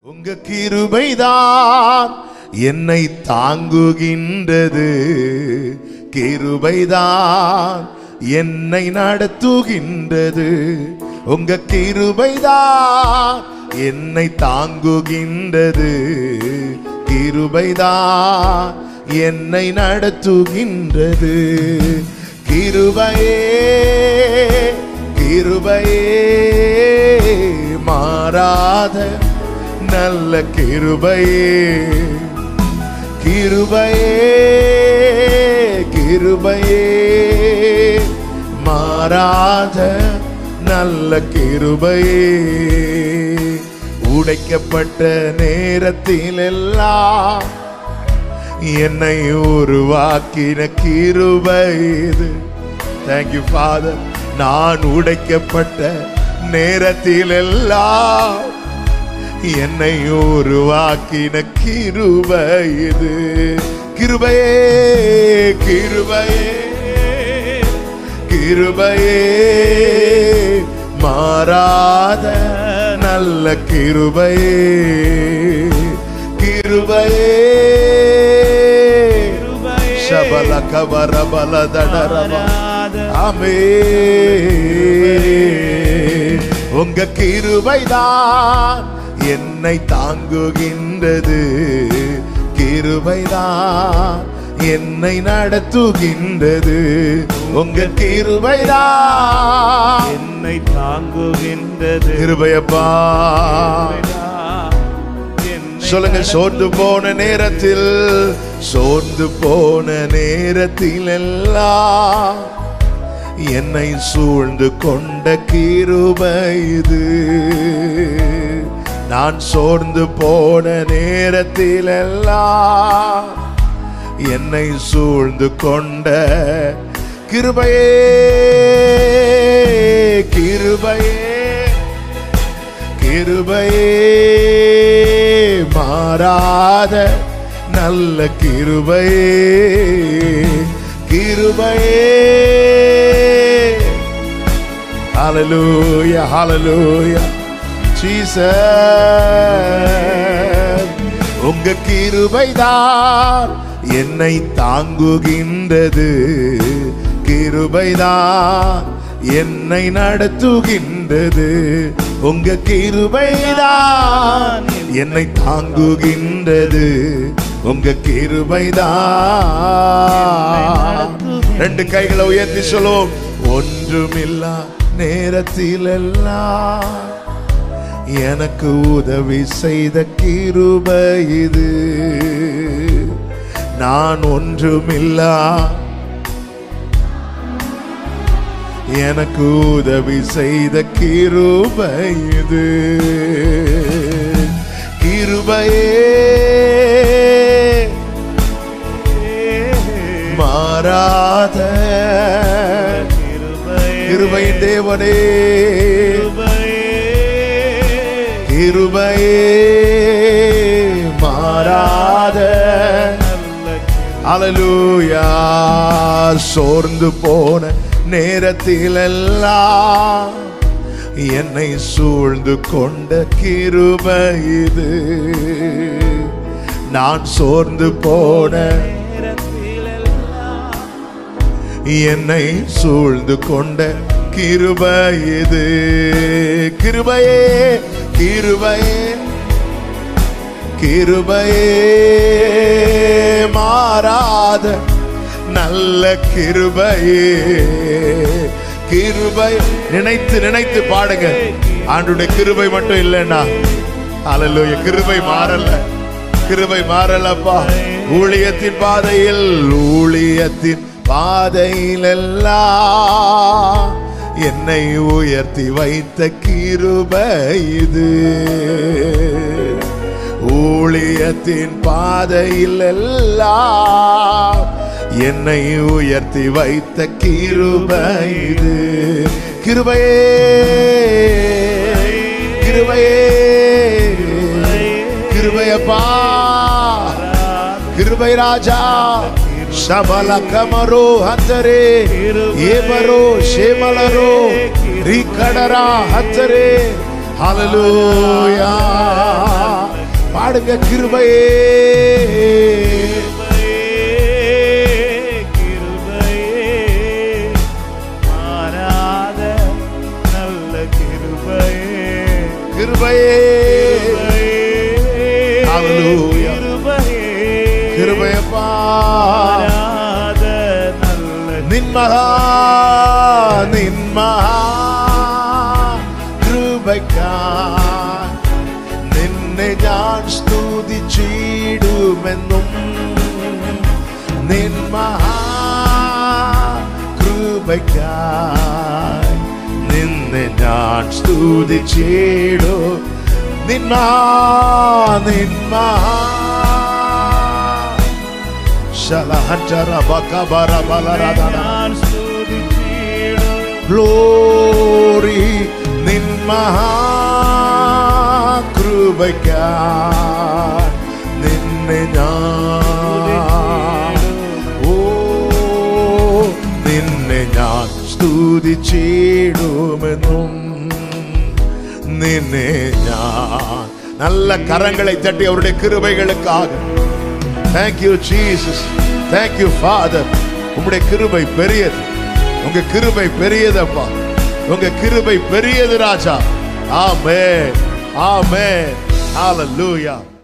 உங்க கிருபைதான் என்னை தாங்குகின்றது கிருபைதான் என்னை நடத்துகின்றது உங்க கிருபைதான் என்னை தாங்குகின்றது கிருபைதான் என்னை நடத்துகின்றது கிருபையே கிருபையே மாறாத நல்ல கிருபையே கிருபையே கிருபையே மாறாத நல்ல கிருபையே உடைக்கப்பட்ட நேரத்தில் எல்லாம் என்னை உருவாக்கின கிருபை இது தேங்க்யூ ஃபாதர் நான் உடைக்கப்பட்ட நேரத்தில் எல்லாம் என்னை உருவாக்கின கிருபை இது கிருபையே கிருபையே கிருபையே மாறாத நல்ல கிருபையே கிருபையே சபல கவர பல தடரபா ஆமே உங்க கிருபைதான் என்னை தாங்குகின்றது கிருபைதான் என்னை நடத்துகின்றது உங்க கிருபைதான் என்னை தாங்குகின்றது கிருபையப்பா என்னை சொல்லுங்க சோர்ந்து போன நேரத்தில் சோர்ந்து போன நேரத்தில் எல்லாம் என்னை சூழ்ந்து கொண்ட கிருபை இது நான் சோர்ந்து போன நேரத்தில் எல்லாம் என்னை சூழ்ந்து கொண்ட கிருபையே கிருபையே கிருபையே மாறாத நல்ல கிருபையே கிருபையே ஹalleluya ஹalleluya ஜீசஸ் உங்க கிருபைதான் என்னை தாங்குகின்றது கிருபைதான் என்னை நடத்துகின்றது உங்க கிருபைதான் என்னை தாங்குகின்றது உங்க கிருபைதான் ரெண்டு கைகளை உயர்த்தி சொல்லுவோம் ஒன்றுமில்லா நேரத்தில் எல்லாம் எனக்கு உதவி செய்த கிருபை இது நான் ஒன்றுமில்லா எனக்கு உதவி செய்த கிருபை இது கிருபையே மாறாத கிருபையின் தேவனே கிருபையே மாறாத அலலூயா சோர்ந்து போன நேரத்தில் எல்லாம் என்னை சூழ்ந்து கொண்ட கிருபை இது நான் சோர்ந்து போன என்னை சூழ்ந்து கொண்ட கிருபை இது கிருபையே கிருபையே கிருபையே மாறாத நல்ல கிருபையே கிருபை நினைத்து நினைத்து பாடுங்க ஆண்டுடைய கிருபை மட்டும் இல்லைன்னா அல்ல கிருபை மாறல கிருபை மாறலப்பா ஊழியத்தின் பாதையில் ஊழியத்தின் பாதையில் எல்லாம் என்னை உயர்த்தி வைத்த கிருபை இது ஊழியத்தின் பாதையில் எல்லாம் என்னை உயர்த்தி வைத்த கிருபை இது கிருபையே கிருபையே கிருபையப்பா கிருபை ராஜா ಶಬಲ ಕಮರೋ ಹತ್ತರೆ ಏಬರೋ ಶೇಮಲರೋ ರೀಕಡರ ಹತ್ತರೆ ಹಲಲೂಯಾ பாடுங்க கிருபையே கிருபையே மாறாத நல்ல கிருபையே கிருபையே Hallelujah. கிருபையே கிருபையப்பா மாறாத நல்ல നിന്മഹാ നിന്മഹാ കൃപയ്ക്കായി നിന്നെ ഞാൻ സ്തുതിച്ചിടുമെന്നും നിന്മഹാ കൃപയ്ക്കായി നിന്നെ ഞാൻ സ്തുതിച്ചിടും നിന്മഹാ നിന്മഹാ ശലഹറ്ററബകബറബലരദന ഞാൻ സ്തുതിച്ചിടും ഗ്ലോറി നിൻ മഹാകൃപയ്ക്കായി നിന്നെ ഞാൻ ഓ നിന്നെ ഞാൻ സ്തുതിച്ചിടുമെന്നും നിന്നെ ഞാൻ நல்ல கரங்களை தட்டி அவருடைய கிருபைகளுக்காக Thank you, Jesus. Thank you, Father. உம்முடைய கிருபை பெரியது உங்க கிருபை பெரியதப்பா உங்க கிருபை பெரியது ராஜா ஆமென் ஆமென் ஹalleluya